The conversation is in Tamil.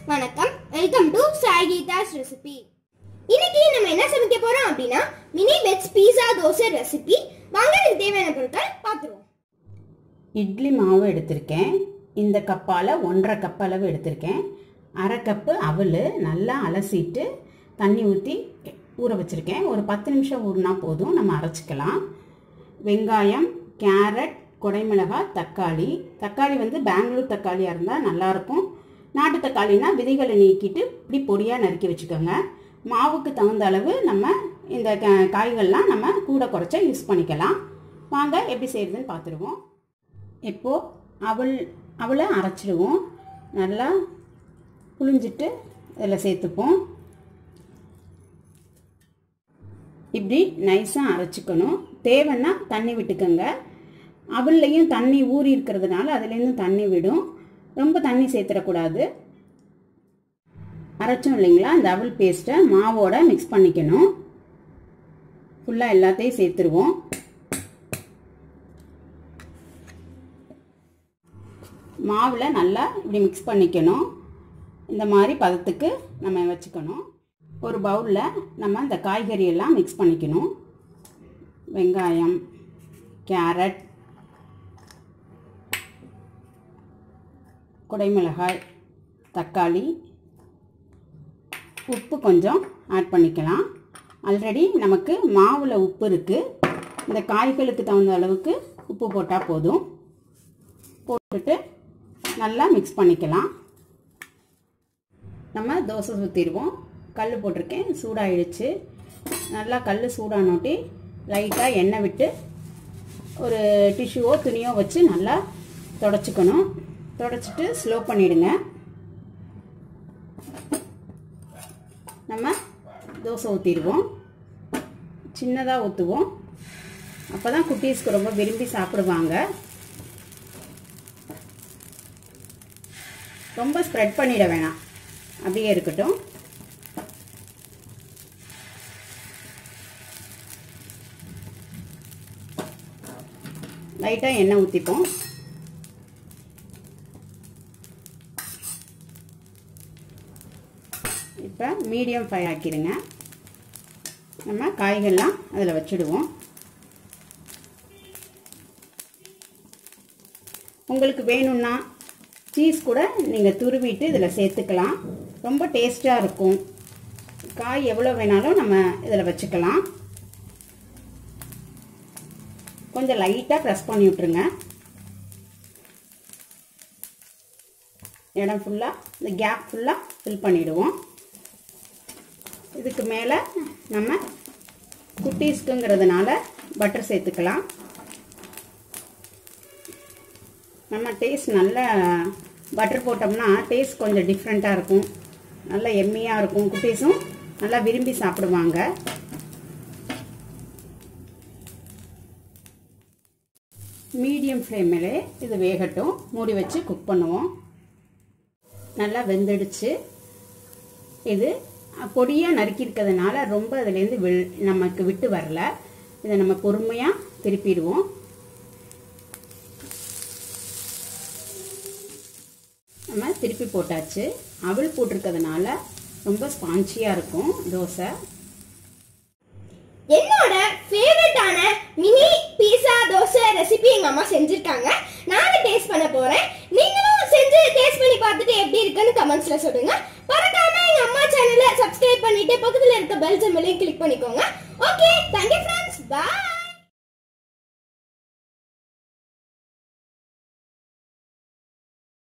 வணக்கம் welcome to Sai Geetha's recipe இன்னைக்கு நம்ம என்ன சமைக்க போறோம் அப்படின்னா mini veg pizza dosa recipe வாங்க இதுக்கு தேவையான பொருட்கள் பார்த்துருவோம் இட்லி மாவு எடுத்திருக்கேன் இந்த கப்பால் ஒன்றரை கப் அளவு எடுத்திருக்கேன் அரை கப்பு அவல் நல்லா அலசிட்டு தண்ணி ஊற்றி ஊற வச்சுருக்கேன் ஒரு பத்து நிமிஷம் ஊறினா போதும் நம்ம அரைச்சிக்கலாம் வெங்காயம் கேரட் குடைமிளகாய் தக்காளி தக்காளி வந்து பெங்களூர் தக்காளியாக இருந்தால் நல்லாயிருக்கும் நாட்டு தக்காளினா விதைகளை நீக்கிட்டு இப்படி பொடியாக நறுக்கி வச்சுக்கோங்க மாவுக்கு தகுந்த அளவு நம்ம இந்த க- காய்கள்லாம் நம்ம கூட குறைச்சா யூஸ் பண்ணிக்கலாம் வாங்க எப்படி செய்கிறதுன்னு பார்த்துருவோம் இப்போது அவள் அவளை அரைச்சிடுவோம் நல்லா புழிஞ்சிட்டு இதில் சேர்த்துப்போம் இப்படி நைஸாக அரைச்சிக்கணும் தேவைன்னா தண்ணி விட்டுக்கோங்க அவள்லையும் தண்ணி ஊறி இருக்கிறதுனால அதுலேருந்து தண்ணி விடும் ரொம்ப தண்ணி சேர்த்துடக்கூடாது அரைச்சோம் இல்லைங்களா இந்த அவல் பேஸ்ட்டை மாவோட மிக்ஸ் பண்ணிக்கணும் ஃபுல்லாக எல்லாத்தையும் சேர்த்துருவோம் மாவில் நல்லா இப்படி மிக்ஸ் பண்ணிக்கணும் இந்த மாதிரி பதத்துக்கு நம்ம வச்சுக்கணும் ஒரு பவுலில் நம்ம இந்த காய்கறி எல்லாம் மிக்ஸ் பண்ணிக்கணும் வெங்காயம் கேரட் குடைமிளகாய் தக்காளி உப்பு கொஞ்சம் ஆட் பண்ணிக்கலாம் ஆல்ரெடி நமக்கு மாவில் உப்பு இருக்குது இந்த காய்களுக்கு தகுந்த அளவுக்கு உப்பு போட்டால் போதும் போட்டுட்டு நல்லா மிக்ஸ் பண்ணிக்கலாம் நம்ம தோசை சுற்றிடுவோம் கல் போட்டிருக்கேன் சூடாயிடுச்சு நல்லா கல் சூடானோட்டி லைட்டாக எண்ணெய் விட்டு ஒரு டிஷ்யூவோ துணியோ வச்சு நல்லா தொடச்சிக்கணும் தொடச்சிட்டு ஸ்லோ பண்ணிவிடுங்க நம்ம தோசை ஊற்றிடுவோம் சின்னதாக ஊற்றுவோம் அப்போ தான் குட்டீஸ்க்கு ரொம்ப விரும்பி சாப்பிடுவாங்க ரொம்ப ஸ்ப்ரெட் பண்ணிட வேணாம் அப்படியே இருக்கட்டும் லைட்டாக எண்ணெய் ஊற்றிப்போம் இப்போ மீடியம் ஃப்ரை ஆக்கிடுங்க நம்ம காய்கள்லாம் அதில் வச்சுடுவோம் உங்களுக்கு வேணும்னா சீஸ் கூட நீங்கள் துருவிட்டு இதில் சேர்த்துக்கலாம் ரொம்ப டேஸ்ட்டாக இருக்கும் காய் எவ்வளோ வேணாலும் நம்ம இதில் வச்சுக்கலாம் கொஞ்சம் லைட்டாக ப்ரெஸ் பண்ணி விட்ருங்க இடம் ஃபுல்லாக இந்த கேப் ஃபுல்லாக ஃபில் பண்ணிவிடுவோம் இதுக்கு மேலே நம்ம குட்டீஸ்க்குங்கிறதுனால பட்டர் சேர்த்துக்கலாம் நம்ம டேஸ்ட் நல்ல பட்டர் போட்டோம்னா டேஸ்ட் கொஞ்சம் டிஃப்ரெண்ட்டாக இருக்கும் நல்ல எம்மியாக இருக்கும் குட்டீஸும் நல்லா விரும்பி சாப்பிடுவாங்க மீடியம் ஃப்ளேமில் இது வேகட்டும் மூடி வச்சு குக் பண்ணுவோம் நல்லா வெந்துடுச்சு இது பொடியாக நறுக்கியிருக்கிறதுனால ரொம்ப அதுலேருந்து வில் நமக்கு விட்டு வரல இதை நம்ம பொறுமையாக திருப்பிடுவோம் நம்ம திருப்பி போட்டாச்சு அவல் போட்டிருக்கிறதுனால ரொம்ப ஸ்பான்ச்சியாக இருக்கும் தோசை என்னோட ஃபேவரட்டான மினி பீஸா தோசை ரெசிபி எங்க அம்மா செஞ்சிருக்காங்க நானும் டேஸ்ட் பண்ண போறேன் நீங்களும் செஞ்சு டேஸ்ட் பண்ணி பார்த்துட்டு எப்படி இருக்குன்னு கமெண்ட்ஸ்ல சொல்லுங்க மறக்காம எங்க அம்மா சேனலை சப்ஸ்கிரைப் பண்ணிட்டு பக்கத்துல இருக்க பெல் சிம்பிளையும் கிளிக் பண்ணிக்கோங்க ஓகே தேங்க்யூ ஃப்ரெண்ட்ஸ் பை